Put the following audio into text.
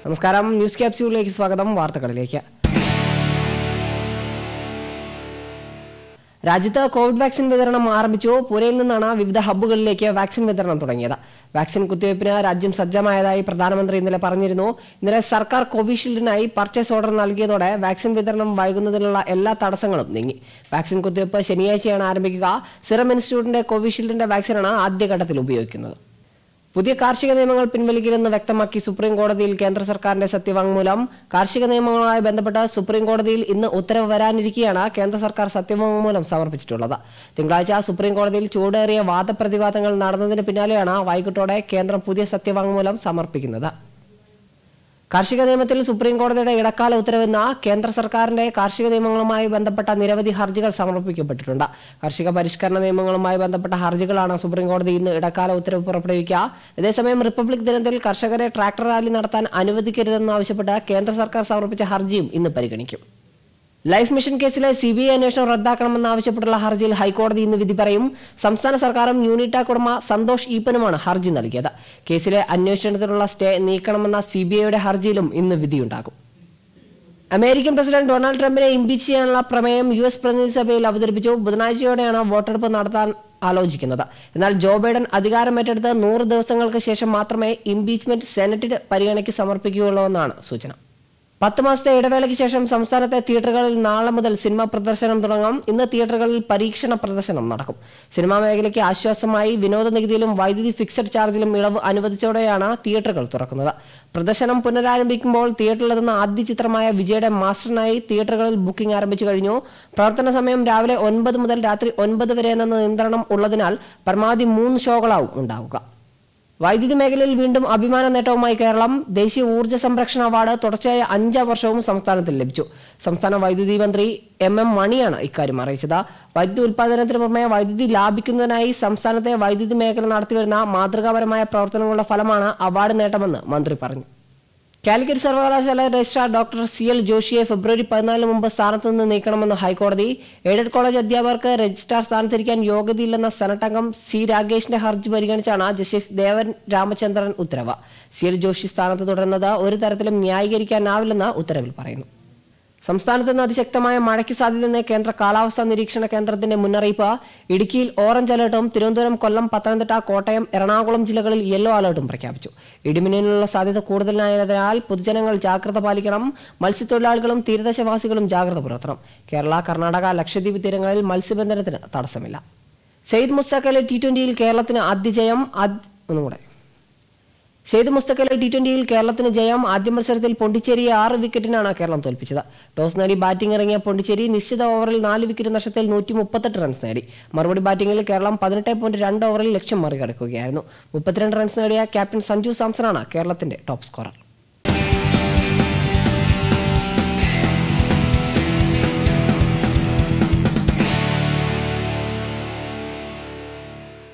നമസ്കാരം ന്യൂസ് ക്യാപ്സ്യൂളിലേക്ക് സ്വാഗതം വാർത്തകളിലേക്ക് രാജ്യത്ത് കോവിഡ് വാക്സിൻ വിതരണം ആരംഭിച്ചു പൂനെയിൽ നിന്നാണ് വിവിധ ഹബ്ബുകളിലേക്ക് വാക്സിൻ വിതരണം തുടങ്ങിയത് വാക്സിൻ കുത്തിവയ്പ്പിന് രാജ്യം സജ്ജമായതായി പ്രധാനമന്ത്രി ഇന്നലെ പറഞ്ഞിരുന്നു ഇന്നലെ സർക്കാർ കോവിഷീൽഡിനായി പർച്ചേസ് ഓർഡർ നൽകിയതോടെ വാക്സിൻ വിതരണം വൈകുന്നതിനുള്ള എല്ലാ തടസ്സങ്ങളും നീങ്ങി വാക്സിൻ കുത്തിവയ്പ്പ് ശനിയാഴ്ചയാണ് ആരംഭിക്കുക സിറം ഇൻസ്റ്റിറ്റ്യൂട്ടിന്റെ കോവിഷീൽഡിന്റെ വാക്സിനാണ് ആദ്യഘട്ടത്തിൽ ഉപയോഗിക്കുന്നത് പുതിയ കാർഷിക നിയമങ്ങൾ പിൻവലിക്കില്ലെന്ന് വ്യക്തമാക്കി സുപ്രീം കോടതിയിൽ കേന്ദ്ര സർക്കാരിന്റെ സത്യവാങ്മൂലം കാർഷിക നിയമങ്ങളുമായി ബന്ധപ്പെട്ട് സുപ്രീം കോടതിയിൽ ഇന്ന് ഉത്തരവ് വരാനിരിക്കെയാണ് കേന്ദ്ര സർക്കാർ സത്യവാങ്മൂലം സമർപ്പിച്ചിട്ടുള്ളത് തിങ്കളാഴ്ച സുപ്രീം കോടതിയിൽ ചൂടേറിയ വാദപ്രതിവാദങ്ങൾ നടന്നതിന് പിന്നാലെയാണ് വൈകിട്ടോടെ കേന്ദ്രം പുതിയ സത്യവാങ്മൂലം സമർപ്പിക്കുന്നത് കാർഷിക നിയമത്തിൽ സുപ്രീം കോടതിയുടെ ഇടക്കാല ഉത്തരവെന്ന കേന്ദ്ര സർക്കാരിന്റെ കാർഷിക നിയമങ്ങളുമായി ബന്ധപ്പെട്ട നിരവധി ഹർജികൾ സമർപ്പിക്കപ്പെട്ടിട്ടുണ്ട് കാർഷിക പരിഷ്കരണ നിയമങ്ങളുമായി ബന്ധപ്പെട്ട ഹർജികളാണ് സുപ്രീം കോടതി ഇന്ന് ഇടക്കാല ഉത്തരവ് പുറപ്പെടുവിക്കുക അതേസമയം റിപ്പബ്ലിക് ദിനത്തിൽ കർഷകരെ ട്രാക്ടർ റാലി നടത്താൻ അനുവദിക്കരുതെന്നാവശ്യപ്പെട്ട് കേന്ദ്ര സർക്കാർ സമർപ്പിച്ച ഹർജിയും ഇന്ന് പരിഗണിക്കും ലൈഫ് മിഷൻ കേസിലെ സി ബി ഐ അന്വേഷണം റദ്ദാക്കണമെന്നാവശ്യപ്പെട്ടുള്ള ഹർജിയിൽ ഹൈക്കോടതി ഇന്ന് വിധി പറയും സംസ്ഥാന സർക്കാരും യൂണിറ്റാക് ഉടമ സന്തോഷ് ഈപ്പനുമാണ് ഹർജി നൽകിയത് കേസിലെ അന്വേഷണത്തിനുള്ള സ്റ്റേ നീക്കണമെന്ന സി ബി ഐയുടെ ഹർജിയിലും ഇന്ന് വിധിയുണ്ടാകും അമേരിക്കൻ പ്രസിഡന്റ് ഡൊണാൾഡ് ട്രംപിനെ ഇംപീച്ച് ചെയ്യാനുള്ള പ്രമേയം യു എസ് പ്രതിനിധി സഭയിൽ അവതരിപ്പിച്ചു ബുധനാഴ്ചയോടെയാണ് വോട്ടെടുപ്പ് നടത്താൻ ആലോചിക്കുന്നത് എന്നാൽ ജോ ബൈഡൻ അധികാരമേറ്റെടുത്ത് നൂറ് ദിവസങ്ങൾക്ക് ശേഷം മാത്രമേ ഇംപീച്ച്മെന്റ് സെനറ്റിൽ പരിഗണയ്ക്ക് സമർപ്പിക്കുകയുള്ളൂ എന്നാണ് സൂചന പത്ത് മാസത്തെ ഇടവേളയ്ക്ക് ശേഷം സംസ്ഥാനത്തെ തിയേറ്ററുകളിൽ നാളെ മുതൽ സിനിമ പ്രദർശനം തുടങ്ങും ഇന്ന് തിയേറ്ററുകളിൽ പരീക്ഷണ പ്രദർശനം നടക്കും സിനിമാ മേഖലയ്ക്ക് ആശ്വാസമായി വിനോദ നികുതിയിലും വൈദ്യുതി ഫിക്സഡ് ചാർജിലും ഇളവ് അനുവദിച്ചോടെയാണ് തിയേറ്ററുകൾ തുറക്കുന്നത് പ്രദർശനം പുനരാരംഭിക്കുമ്പോൾ തിയേറ്ററിലെത്തുന്ന ആദ്യ ചിത്രമായ വിജയുടെ മാസ്റ്ററിനായി തിയേറ്ററുകളിൽ ബുക്കിംഗ് ആരംഭിച്ചു കഴിഞ്ഞു പ്രവർത്തന സമയം രാവിലെ ഒൻപത് മുതൽ രാത്രി ഒൻപത് വരെ എന്ന നിയന്ത്രണം ഉള്ളതിനാൽ പരമാവധി മൂന്ന് ഷോകളാവും ഉണ്ടാവുക വൈദ്യുതി മേഖലയിൽ വീണ്ടും അഭിമാന നേട്ടവുമായി കേരളം ദേശീയ ഊർജ്ജ സംരക്ഷണ അവാർഡ് തുടർച്ചയായ അഞ്ചാം വർഷവും സംസ്ഥാനത്തിൽ ലഭിച്ചു സംസ്ഥാന വൈദ്യുതി മന്ത്രി എം എം മണിയാണ് ഇക്കാര്യം അറിയിച്ചത് വൈദ്യുതി ഉൽപാദനത്തിന് പുറമെ വൈദ്യുതി ലാഭിക്കുന്നതിനായി സംസ്ഥാനത്തെ വൈദ്യുതി മേഖല നടത്തിവരുന്ന മാതൃകാപരമായ പ്രവർത്തനങ്ങളുടെ ഫലമാണ് അവാർഡ് നേട്ടമെന്ന് മന്ത്രി പറഞ്ഞു കാലിക്കറ്റ് സർവകലാശാല രജിസ്ട്രാർ ഡോക്ടർ സി എൽ ജോഷിയെ ഫെബ്രുവരി പതിനാലിന് മുമ്പ് സ്ഥാനത്ത് നിന്ന് നീക്കണമെന്ന് ഹൈക്കോടതി എയ്ഡഡ് കോളേജ് അധ്യാപകർക്ക് രജിസ്ട്രാർ സ്ഥാനത്തിരിക്കാൻ യോഗ്യതയില്ലെന്ന സെനറ്റ് അംഗം സി രാഗേഷിന്റെ ഹർജി പരിഗണിച്ചാണ് ജസ്റ്റിസ് ദേവൻ രാമചന്ദ്രൻ ഉത്തരവ് സി എൽ ജോഷി സ്ഥാനത്ത് തുടരുന്നത് ഒരു തരത്തിലും ന്യായീകരിക്കാനാവില്ലെന്ന് ഉത്തരവിൽ പറയുന്നു സംസ്ഥാനത്ത് നിന്ന് അതിശക്തമായ മഴയ്ക്ക് സാധ്യതയെന്ന് കേന്ദ്ര കാലാവസ്ഥാ നിരീക്ഷണ കേന്ദ്രത്തിന്റെ മുന്നറിയിപ്പ് ഇടുക്കിയിൽ ഓറഞ്ച് അലർട്ടും തിരുവനന്തപുരം കൊല്ലം പത്തനംതിട്ട കോട്ടയം എറണാകുളം ജില്ലകളിൽ യെല്ലോ അലർട്ടും പ്രഖ്യാപിച്ചു ഇടിമിന്നലിനുള്ള സാധ്യത കൂടുതലായതിനാൽ പൊതുജനങ്ങൾ ജാഗ്രത പാലിക്കണം മത്സ്യത്തൊഴിലാളികളും തീരദേശവാസികളും ജാഗ്രത പുലർത്തണം കേരള കർണാടക ലക്ഷദ്വീപ് തീരങ്ങളിൽ മത്സ്യബന്ധനത്തിന് തടസ്സമില്ല സെയ്ദ് മുസ്തഖലെ ടി ട്വന്റിയിൽ കേരളത്തിന് ആദ്യ ജയം ആദ്യ- ഒന്നുകൂടെ സെയ്ദ് മുസ്തഖലെ ടി ട്വന്റിയിൽ കേരളത്തിന് ജയം ആദ്യ മത്സരത്തിൽ പോണ്ടിച്ചേരിയെ ആറ് വിക്കറ്റിനാണ് കേരളം തോൽപ്പിച്ചത് ടോസ് നേടി ബാറ്റിംഗ് ഇറങ്ങിയ പോണ്ടിച്ചേരി നിശ്ചിത ഓവറിൽ നാല് വിക്കറ്റ് നഷ്ടത്തിൽ നൂറ്റി മുപ്പത്തെട്ട് റൺസ് നേടി മറുപടി ബാറ്റിംഗിൽ കേരളം പതിനെട്ട് പോയിന്റ് രണ്ട് ഓവറിൽ ലക്ഷ്യം മറികടക്കുകയായിരുന്നു മുപ്പത്തിരണ്ട് റൺസ് നേടിയ ക്യാപ്റ്റൻ സഞ്ജു സാംസണാണ് കേരളത്തിന്റെ ടോപ്പ് സ്കോറർ